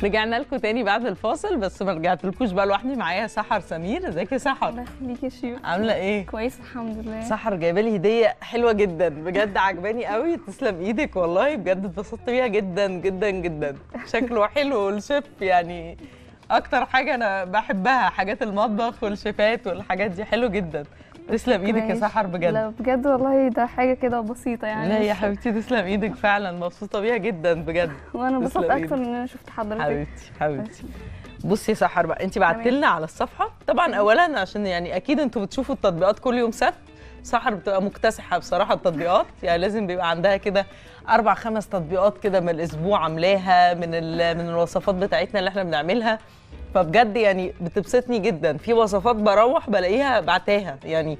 رجعنا لكم تاني بعد الفاصل بس ما رجعتلكوش بقى لوحدي معايا سحر سمير ازيك يا سحر الله يخليك يا شيف عامله ايه كويس الحمد لله سحر جايبه لي هديه حلوه جدا بجد عجباني قوي تسلم ايدك والله بجد اتبسطت بيها جدا جدا جدا شكله حلو والشيف يعني اكتر حاجه انا بحبها حاجات المطبخ والشيفات والحاجات دي حلو جدا تسلم ايدك يا ماشي. سحر بجد لا بجد والله ده حاجه كده بسيطه يعني لا يا مش- حبيبتي تسلم ايدك فعلا مبسوطه بيها جدا بجد وانا انبسطت تسلم اكتر إيدك. من ان انا شفت حضرتك حبيبتي حبيبتي بصي يا سحر بقى انت بعتي تمام. لنا على الصفحه طبعا اولا عشان يعني اكيد انتوا بتشوفوا التطبيقات كل يوم سبت سحر بتبقى مكتسحه بصراحه التطبيقات يعني لازم بيبقى عندها كده اربع خمس تطبيقات كده من الاسبوع عاملاها من ال- من الوصفات بتاعتنا اللي احنا بنعملها فبجد يعني بتبسطني جدا في وصفات بروح بلاقيها بعتاها يعني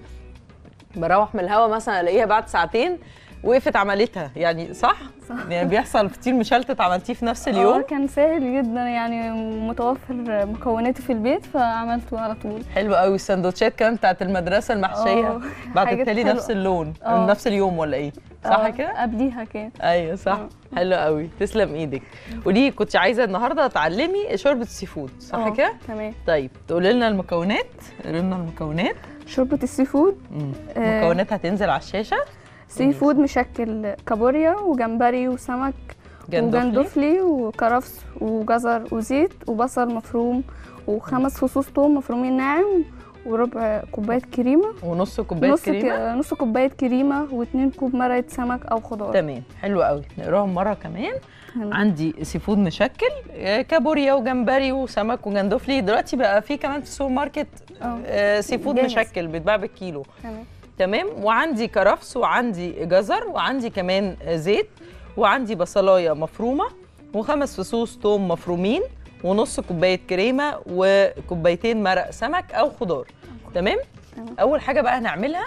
بروح من الهوا مثلا الاقيها بعد ساعتين وقفت عملتها يعني صح؟ صح. يعني بيحصل فطير مشلتت عملتيه في نفس اه اليوم كان سهل جدا يعني متوفر مكوناتي في البيت فعملته على طول حلو قوي السندوتشات كمان بتاعت المدرسه المحشيه اه، بعتتها حاجات لي حلوة. نفس اللون اه. نفس اليوم ولا ايه صح اه، كده قبليها كان ايوه صح اه. حلو قوي تسلم ايدك قولي كنت عايزه النهارده تعلمي شوربه سي فود صح اه، كده تمام طيب تقولي لنا المكونات قولي لنا المكونات شوربه السي فود مم. اه. المكونات هتنزل على الشاشه سي فود مشكل كابوريا وجمبري وسمك جندفلي وجندفلي وكرفس وجزر وزيت وبصل مفروم وخمس فصوص توم مفرومين ناعم وربع كوبايه كريمه ونص كوبايه نص كريمه ك... نص كوبايه كريمه واتنين كوب مرقه سمك او خضار تمام حلو قوي نقراهم مره كمان تمام. عندي سي فود مشكل آه، كابوريا وجمبري وسمك وجندفلي دلوقتي بقى في كمان في السوبر ماركت اه آه، سي فود جاهز. مشكل بيتباع بالكيلو تمام تمام وعندي كرفس وعندي جزر وعندي كمان زيت وعندي بصلايه مفرومه وخمس فصوص توم مفرومين ونص كوبايه كريمه وكوبايتين مرق سمك او خضار تمام تمام. اول حاجه بقى هنعملها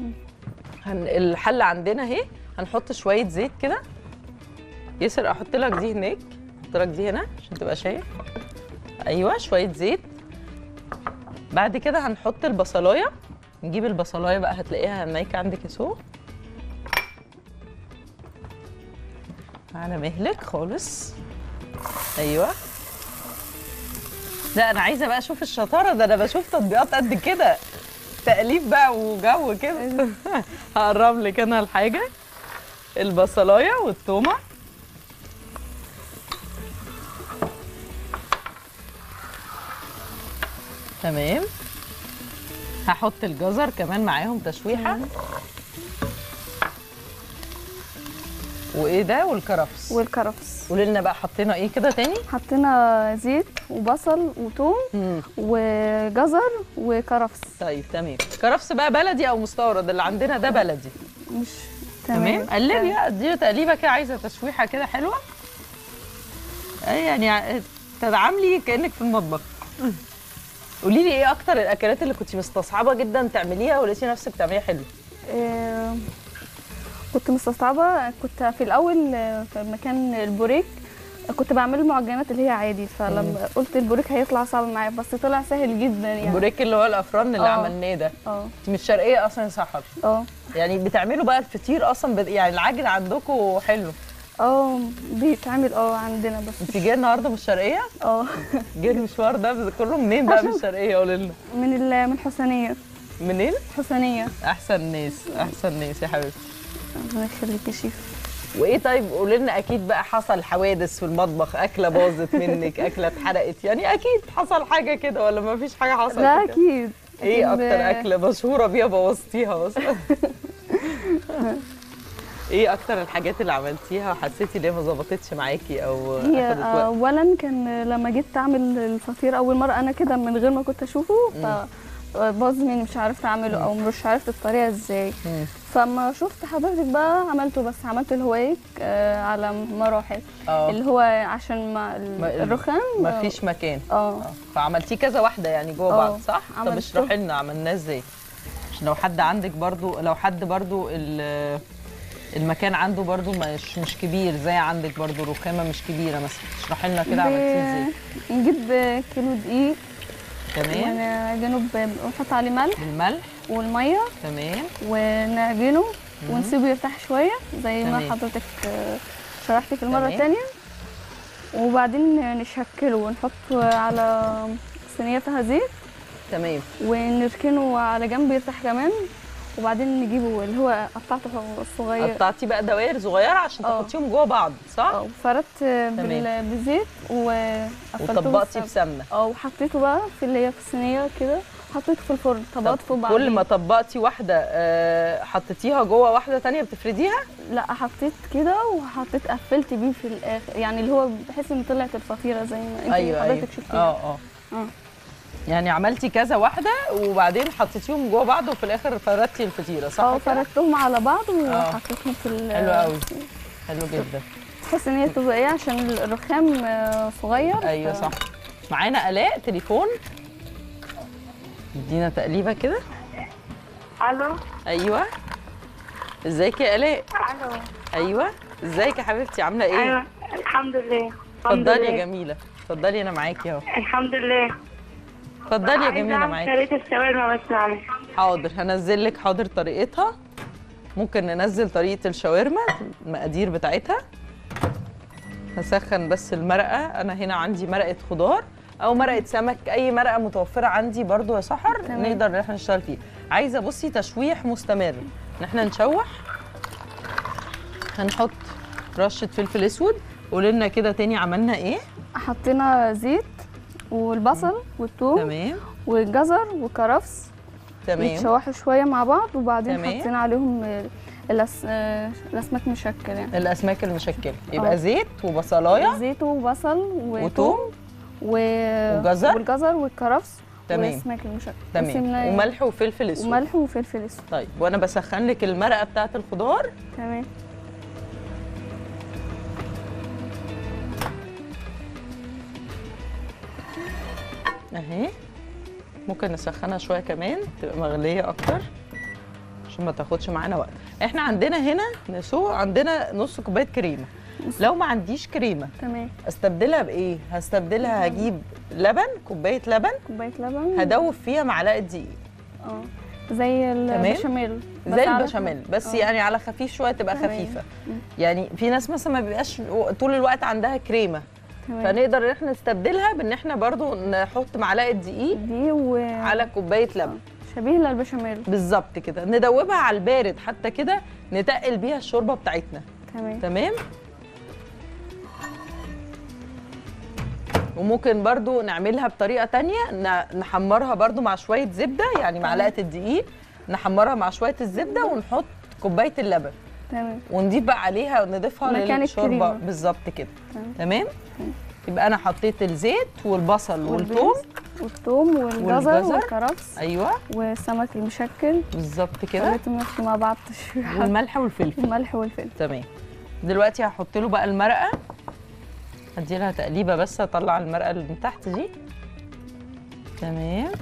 هن... الحله عندنا اهي هنحط شويه زيت كده ياسر احط لك دي هناك احط لك دي هنا عشان تبقى شايف ايوه شويه زيت بعد كده هنحط البصلايه نجيب البصلايه بقى هتلاقيها هناك عندك يا سو على مهلك خالص ايوه لا انا عايزه بقى اشوف الشطاره ده انا بشوف تطبيقات قد كده تقليب بقى وجو كده هقرب لك انا الحاجه البصلايه والثومه تمام هحط الجزر كمان معاهم تشويحه وايه ده والكرفس والكرفس قولي لنا بقى حطينا ايه كده تاني حطينا زيت وبصل وتوم مم. وجزر وكرفس طيب تمام كرفس بقى بلدي او مستورد اللي عندنا ده بلدي مش تمام قلبي اديله تقليبه كده عايزه تشويحه كده حلوه اي يعني ع- تدعملي كانك في المطبخ قولي لي ايه اكتر الاكلات اللي كنت مستصعبه جدا تعمليها ولقيتي نفسك بتعمليها حلو آه، كنت مستصعبة كنت في الأول آه، في مكان البوريك آه، كنت بعمل المعجنات اللي هي عادي فلما قلت البوريك هيطلع صعب معايا بس طلع سهل جدا يعني البوريك اللي هو الافران اللي اه. عملناه ده اه انت مش شرقيه اصلا يا سحر اه يعني بتعملوا بقى الفطير اصلا بت... يعني العجن عندكم حلو اه بيتعمل اه عندنا بس انت جايه النهارده من الشرقيه اه جاي المشوار ده بس كله منين بقى من الشرقيه قولي لنا من ال- من الحسنية منين حسنية احسن ناس احسن ناس يا حبيبتي ربنا يخليك يا شيف وايه طيب قولي لنا اكيد بقى حصل حوادث في المطبخ اكله باظت منك اكله اتحرقت يعني اكيد حصل حاجه كده ولا ما فيش حاجه حصلت لا كده؟ أكيد ايه أكيد، اكتر آه، اكله مشهوره بيها بوظتيها اصلا ايه اكتر الحاجات اللي عملتيها وحسيتي ليه ما ظبطتش معاكي او هي اخدت وقت اولا كان لما جيت اعمل الفطير اول مره انا كده من غير ما كنت اشوفه فباظ مني مش عرفت اعمله او مش عرفت الطريقه ازاي مم. فما شفت حضرتك بقى عملته بس عملته اللي هو ايه آه، على مراحل اه اللي هو عشان ما ال- ما- الرخام ما فيش مكان اه اه فعملتيه كذا واحده يعني جوه اه، بعض صح طب عملته. اشرحي لنا عملناه ازاي عشان لو حد عندك برضو لو حد برضو ال- المكان عنده برضو مش مش كبير زي عندك برضو رخامه مش كبيره مثلا اشرحي لنا كده عملتيه ازاي ب- نجيب كيلو دقيق تمام ونعجنه ب- ونحط عليه ملح بالملح والميه تمام ونعجنه ونسيبه يرتاح شويه زي ما تمام. حضرتك آه، شرحتي في المره تمام. الثانيه وبعدين نشكله ونحطه على صينيه فيها زيت تمام ونركنه على جنب يرتاح كمان وبعدين نجيبه اللي هو قطعته الصغير قطعتيه بقى دوائر صغيره عشان اه. تحطيهم جوه بعض صح اه وفردت بال- بالزيت وقفلته وطبقتي بالسمنة. بسمنه اه وحطيته بقى في اللي هي في الصينيه كده حطيته في الفرن طبقات طب فوق بعض كل ما طبقتي واحده آه، حطيتيها جوه واحده تانية بتفرديها لا حطيت كده وحطيت قفلت بيه في الاخر يعني اللي هو بحيث ان طلعت الفطيره زي ما انت ايوه ايوه حضرتك شفتيها اه اه اه يعني عملتي كذا واحده وبعدين حطيتيهم جوه بعض وفي الاخر فردتي الفطيره صح اه كده؟ فردتهم على بعض وحطيتهم في ال- حلو قوي. حلو جدا تحس ان هي تبقى ايه عشان الرخام آه، صغير ايوه ف- صح معانا الاء تليفون ادينا تقليبه كده الو ايوه ازيك يا الاء الو ايوه ازيك يا حبيبتي عامله ايه ايوه الحمد لله الحمد اتفضلي يا لله. جميله اتفضلي انا معاكي اهو الحمد لله اتفضلي يا عايزة جميله أعمل معاكي طريقة الشاورما بس معلش حاضر هنزل لك حاضر طريقتها ممكن ننزل طريقه الشاورما المقادير بتاعتها هسخن بس المرقه انا هنا عندي مرقه خضار او مرقه سمك اي مرقه متوفره عندي برضو يا سحر تمام. نقدر ان احنا نشتغل فيه عايزه بصي تشويح مستمر ان احنا نشوح هنحط رشه فلفل اسود قولي لنا كده تاني عملنا ايه حطينا زيت والبصل والثوم تمام والجزر والكرفس تمام يتشوحوا شويه مع بعض وبعدين تمام. حطينا عليهم آه، الأس... آه، الاسماك مشكل يعني الاسماك المشكله يبقى اه. زيت وبصلايه زيت وبصل وتوم وثوم و... وجزر؟ والجزر والكرفس تمام. والاسماك المشكل تمام وسمنة- وملح وفلفل اسود وملح وفلفل اسود طيب وانا بسخن لك المرقه بتاعه الخضار تمام اهي ممكن نسخنها شويه كمان تبقى مغليه اكتر عشان ما تاخدش معانا وقت احنا عندنا هنا نسوق عندنا نص كوبايه كريمه لو ما عنديش كريمه تمام استبدلها بايه هستبدلها هجيب لبن كوبايه لبن كوبايه لبن هدوب فيها معلقه دقيق اه زي البشاميل بس زي على- البشاميل بس اه. يعني على خفيف شويه تبقى تمام. خفيفه يعني في ناس مثلا ما بيبقاش طول الوقت عندها كريمه تمام فنقدر ان احنا نستبدلها بان احنا برضو نحط معلقه دقيق دي و على كوبايه لبن شبيه للبشاميل بالظبط كده ندوبها على البارد حتى كده نتقل بيها الشوربه بتاعتنا تمام تمام وممكن برضو نعملها بطريقه تانية ن- نحمرها برضو مع شويه زبده يعني معلقه الدقيق نحمرها مع شويه الزبده ونحط كوبايه اللبن تمام ونضيف بقى عليها نضيفها مكان للشوربه الكريمة. بالظبط كده تمام. تمام يبقى انا حطيت الزيت والبصل والثوم والثوم والجزر والجزر. والكرفس ايوه والسمك المشكل بالظبط كده خليتهم ياخدوا مع بعض تشويحة والملح والفلفل الملح والفلفل تمام دلوقتي هحط له بقى المرقه هدي لها تقليبه بس اطلع المرقه اللي من تحت دي تمام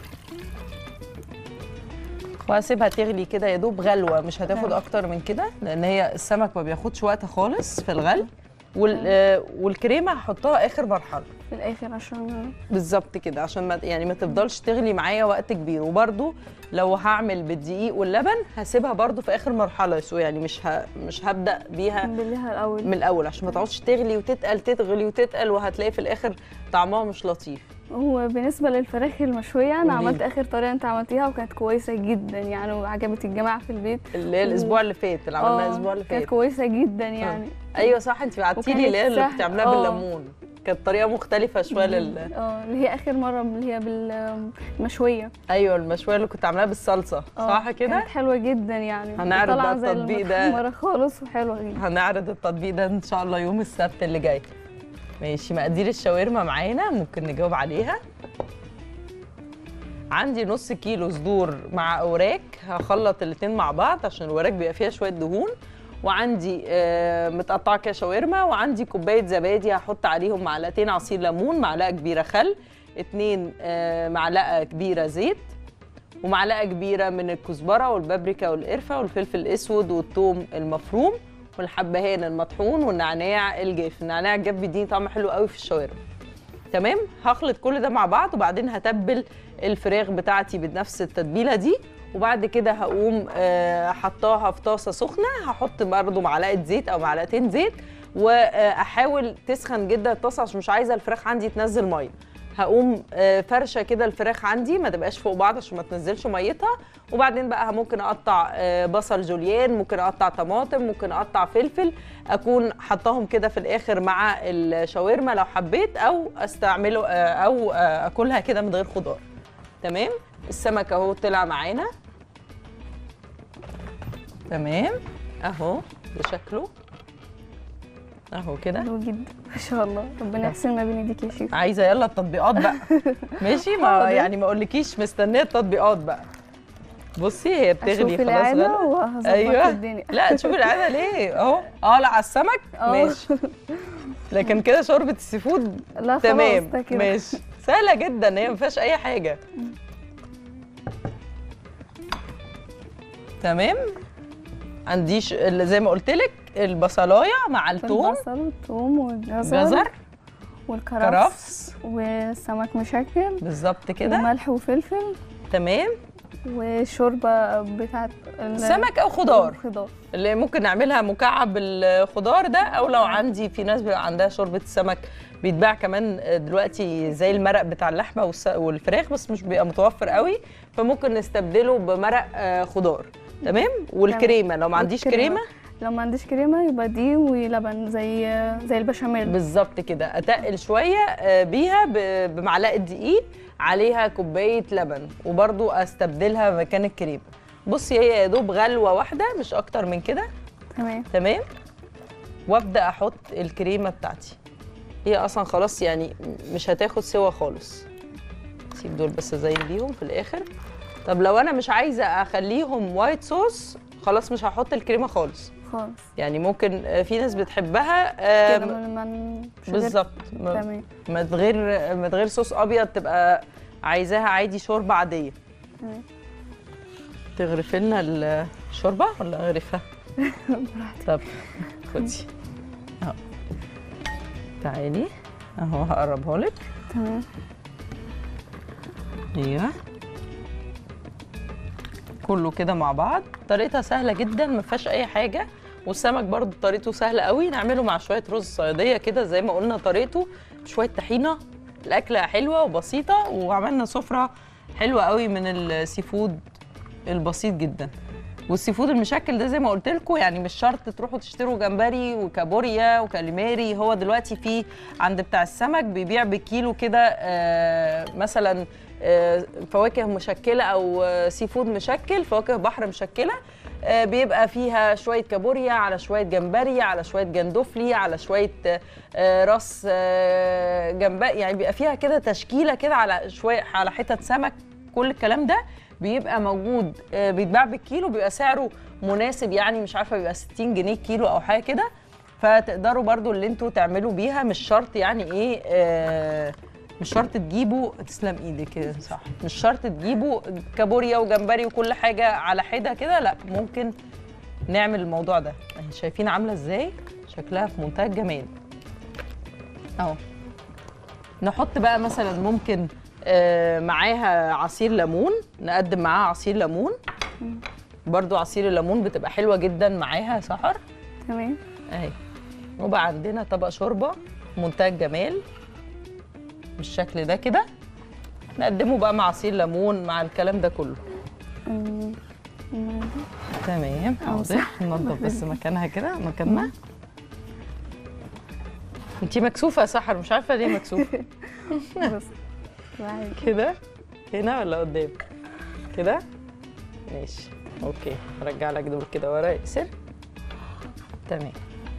وهسيبها تغلي كده يا دوب غلوه مش هتاخد تمام. اكتر من كده لان هي السمك ما بياخدش وقت خالص في الغلي وال آه، والكريمه هحطها اخر مرحله في الاخر عشان بالظبط كده عشان ما يعني ما تفضلش تغلي معايا وقت كبير وبرده لو هعمل بالدقيق واللبن هسيبها برده في اخر مرحله يا سو يعني مش ه... مش هبدا بيها نبليها الاول من الاول عشان ما تقعدش تغلي وتتقل تتغلي وتتقل وهتلاقي في الاخر طعمها مش لطيف وبالنسبه للفراخ المشويه انا قوليلي. عملت اخر طريقه انت عملتيها وكانت كويسه جدا يعني وعجبت الجماعه في البيت اللي هي الاسبوع اللي فات اللي عملناه آه، الاسبوع اللي كانت فات كويسه جدا يعني ايوه صح انت بعتي لي وكانت اللي هي اللي سهلة. كنت عاملاها آه. بالليمون كانت طريقه مختلفه شويه لل اه اللي هي اخر مره اللي هي بالمشويه ايوه المشويه اللي كنت عاملاها بالصلصه صح كده كانت حلوه جدا يعني هنعرض طالعة بقى زي التطبيق ده. المحمرة خالص وحلوه جدا هنعرض التطبيق ده ان شاء الله يوم السبت اللي جاي ماشي مقادير الشاورما معانا ممكن نجاوب عليها عندي نص كيلو صدور مع اوراق هخلط الاتنين مع بعض عشان الوراك بيبقى فيها شويه دهون وعندي آه، متقطعه كده شاورما وعندي كوبايه زبادي هحط عليهم معلقتين عصير ليمون معلقه كبيره خل اتنين آه، معلقه كبيره زيت ومعلقه كبيره من الكزبره والبابريكا والقرفه والفلفل الاسود والثوم المفروم والحبهان المطحون والنعناع الجاف النعناع الجاف بيديني طعم حلو قوي في الشاورما تمام هخلط كل ده مع بعض وبعدين هتبل الفراخ بتاعتي بنفس التتبيله دي وبعد كده هقوم آه، حطاها في طاسه سخنه هحط برضو معلقه زيت او معلقتين زيت واحاول تسخن جدا الطاسه عشان مش عايزه الفراخ عندي تنزل ميه هقوم آه، فرشه كده الفراخ عندي ما تبقاش فوق بعض عشان ما تنزلش ميتها وبعدين بقى ممكن اقطع آه، بصل جوليان ممكن اقطع طماطم ممكن اقطع فلفل اكون حطاهم كده في الاخر مع الشاورما لو حبيت او استعمله آه، او آه، اكلها كده من غير خضار تمام السمك اهو طلع معانا تمام اهو ده شكله اهو كده حلو جدا ما شاء الله ربنا يحسن ما بين ايديك يا شيف عايزه يلا التطبيقات بقى ماشي ما حاضر. يعني ما اقولكيش مستنيه التطبيقات بقى بصي هي بتغلي اشوف خلاص العينه غلت وهظبط ايوه الدنيا لا تشوفي العاده ليه اهو اه لا على السمك اه. ماشي لكن كده شوربه السي فود لا خلاص تمام ده كده ماشي سهله جدا هي ما فيهاش اي حاجه تمام تمام عنديش اللي زي ما قلت لك البصلايه مع الثوم البصل والثوم والجزر جزر والكرفس كرفس والسمك مشكل بالظبط كده وملح وفلفل تمام وشوربه بتاعت ال- سمك او خضار خضار اللي ممكن نعملها مكعب الخضار ده او لو عندي في ناس بيبقى عندها شوربه السمك بيتباع كمان دلوقتي زي المرق بتاع اللحمه والس- والفراخ بس مش بيبقى متوفر قوي فممكن نستبدله بمرق آه، خضار تمام والكريمه لو ما عنديش والكريمة. كريمه لو ما عنديش كريمه يبقى دي ولبن زي زي البشاميل بالظبط كده اتقل شويه آه، بيها ب- بمعلقه دقيق عليها كوبايه لبن وبرضو استبدلها مكان الكريمه بصي هي يا دوب غلوه واحده مش اكتر من كده تمام تمام وابدا احط الكريمه بتاعتي هي اصلا خلاص يعني مش هتاخد سوا خالص سيب دول بس ازين بيهم في الاخر طب لو انا مش عايزه اخليهم وايت صوص خلاص مش هحط الكريمه خالص خالص يعني ممكن آه، في ناس بتحبها آه، كده من من مش غير- بالظبط ما- تمام من غير من غير صوص ابيض تبقى عايزاها عادي شوربه عاديه تمام تغرفي لنا الشوربه ولا اغرفها براحتك طب خدي اهو تعالي اهو هقربها لك تمام ايوه كله كده مع بعض طريقتها سهله جدا ما فيهاش اي حاجه والسمك برضو طريقته سهله قوي نعمله مع شويه رز صياديه كده زي ما قلنا طريقته شويه طحينه الاكله حلوه وبسيطه وعملنا سفره حلوه قوي من السي فود البسيط جدا والسي فود المشكل ده زي ما قلت لكم يعني مش شرط تروحوا تشتروا جمبري وكابوريا وكاليماري هو دلوقتي في عند بتاع السمك بيبيع بالكيلو كده آه، مثلا آه، فواكه مشكله او آه، سي فود مشكل فواكه بحر مشكله آه، بيبقى فيها شويه كابوريا على شويه جمبري على شويه جندفلي على شويه آه، آه، راس آه، جمبري يعني بيبقى فيها كده تشكيله كده على شويه على حتت سمك كل الكلام ده بيبقى موجود آه، بيتباع بالكيلو بيبقى سعره مناسب يعني مش عارفه بيبقى 60 جنيه كيلو او حاجه كده فتقدروا برضو اللي انتوا تعملوا بيها مش شرط يعني ايه آه مش شرط تجيبوا تسلم ايدك كده صح مش شرط تجيبوا كابوريا وجمبري وكل حاجه على حده كده لا ممكن نعمل الموضوع ده اهي شايفين عامله ازاي شكلها في منتهى الجمال اهو نحط بقى مثلا ممكن آه، معاها عصير ليمون نقدم معاها عصير ليمون برضو عصير الليمون بتبقى حلوه جدا معاها يا سحر تمام اهي وبقى عندنا طبق شوربه منتهى الجمال بالشكل ده كده نقدمه بقى مع عصير ليمون مع الكلام ده كله أمم، أمم، تمام أو حاضر صح. ننضف بس مكانها كده مكاننا انتي مكسوفه يا سحر مش عارفه ليه مكسوفه بس بعد كده هنا ولا قدام كده ماشي اوكي ارجع لك دول كده ورا يقسر تمام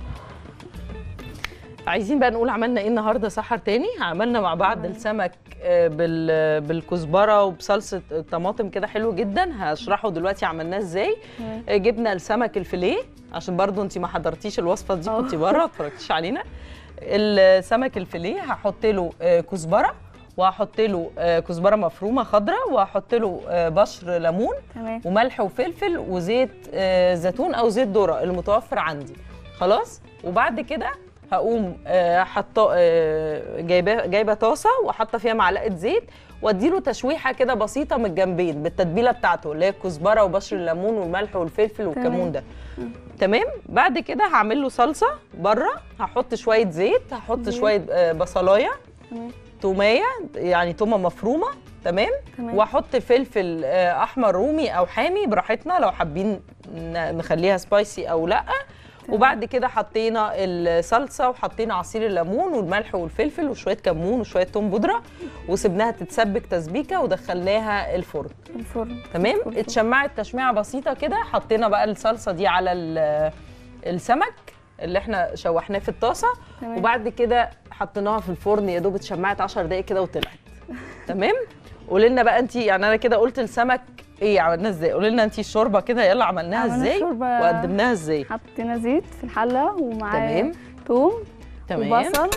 عايزين بقى نقول عملنا ايه النهارده سحر تاني عملنا مع بعض السمك آه، بال بالكزبره وبصلصه الطماطم كده حلو جدا هشرحه دلوقتي عملناه ازاي تمام. آه، جبنا السمك الفيليه عشان برضو انت ما حضرتيش الوصفه دي اه. كنت بره ما اتفرجتيش علينا السمك الفيليه هحط له آه، كزبره وهحط له آه، كزبره مفرومه خضراء وهحط له آه، بشر ليمون تمام وملح وفلفل وزيت آه، زيتون او زيت ذره المتوفر عندي خلاص وبعد كده هقوم آه، حاطه آه، جايبه جايبه طاسه وحاطه فيها معلقه زيت واديله تشويحه كده بسيطه من الجنبين بالتتبيله بتاعته اللي هي الكزبره وبشر الليمون والملح والفلفل والكمون ده تمام بعد كده هعمل له صلصه بره هحط شويه زيت هحط زيت. شويه آه، بصلايه تمام توميه يعني تومه مفرومه تمام تمام واحط فلفل آه، احمر رومي او حامي براحتنا لو حابين ن- نخليها سبايسي او لا وبعد كده حطينا الصلصه وحطينا عصير الليمون والملح والفلفل وشويه كمون وشويه توم بودره وسبناها تتسبك تسبيكه ودخلناها الفرن الفرن تمام الفرن. اتشمعت تشميعه بسيطه كده حطينا بقى الصلصه دي على ال- السمك اللي احنا شوحناه في الطاسه تمام. وبعد كده حطيناها في الفرن يا دوب اتشمعت 10 دقايق كده وطلعت تمام قولي لنا بقى انت يعني انا كده قلت السمك ايه عملناه ازاي قولي لنا انت الشوربه كده يلا عملناها عملنا ازاي الشوربة- وقدمناها ازاي حطينا زيت في الحله ومعاه تمام توم تمام وبصل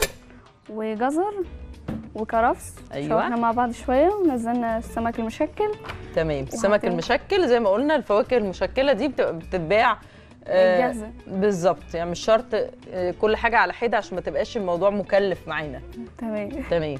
وجزر وكرفس أيوة. شوحنا مع بعض شويه ونزلنا السمك المشكل تمام السمك وحطينا- المشكل زي ما قلنا الفواكه المشكله دي بتبقى بتتباع آه، جاهزه بالظبط يعني مش شرط آه، كل حاجه على حده عشان ما تبقاش الموضوع مكلف معانا تمام تمام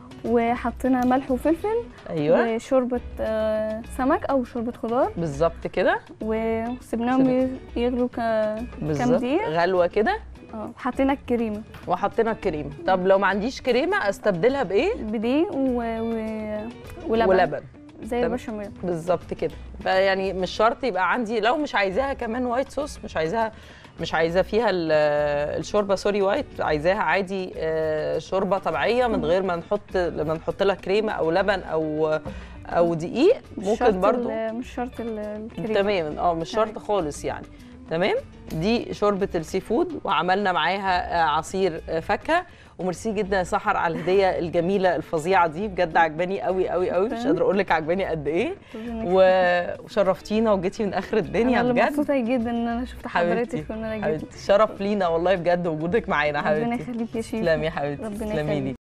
وحطينا ملح وفلفل ايوه وشوربه آه، سمك او شوربه خضار بالظبط كده وسبناهم ي- يغلوا ك- كام بالظبط دقيقه غلوه كده اه حطينا الكريمه وحطينا الكريمه طب لو ما عنديش كريمه استبدلها بايه بدقيق و... و... ولبن, ولبن زي تمام. البشاميل بالظبط كده فيعني مش شرط يبقى عندي لو مش عايزاها كمان وايت صوص مش عايزاها مش عايزه فيها ال- الشوربه سوري وايت عايزاها عادي آه، شوربه طبيعيه من غير ما نحط لما نحط لها كريمه او لبن او او دقيق مش شرط ممكن برضو ال- مش شرط ال- الكريمه تمام اه مش شرط تمام. خالص يعني تمام دي شوربه السي فود وعملنا معاها آه، عصير آه، فاكهه وميرسي جدا يا سحر على الهديه الجميله الفظيعه دي بجد عجباني قوي قوي قوي مش تمام. قادره اقول لك عجباني قد ايه ربنا و- وشرفتينا وجيتي من اخر الدنيا انا اللي بجد مبسوطه جدا ان انا شفت حبيبتي حضرتك وان انا جيت حبيبتي شرف لينا والله بجد وجودك معانا ربنا حبيبتي يخليك يا شيخ تسلمي يا حبيبتي ربنا تسلمي لي يخليك.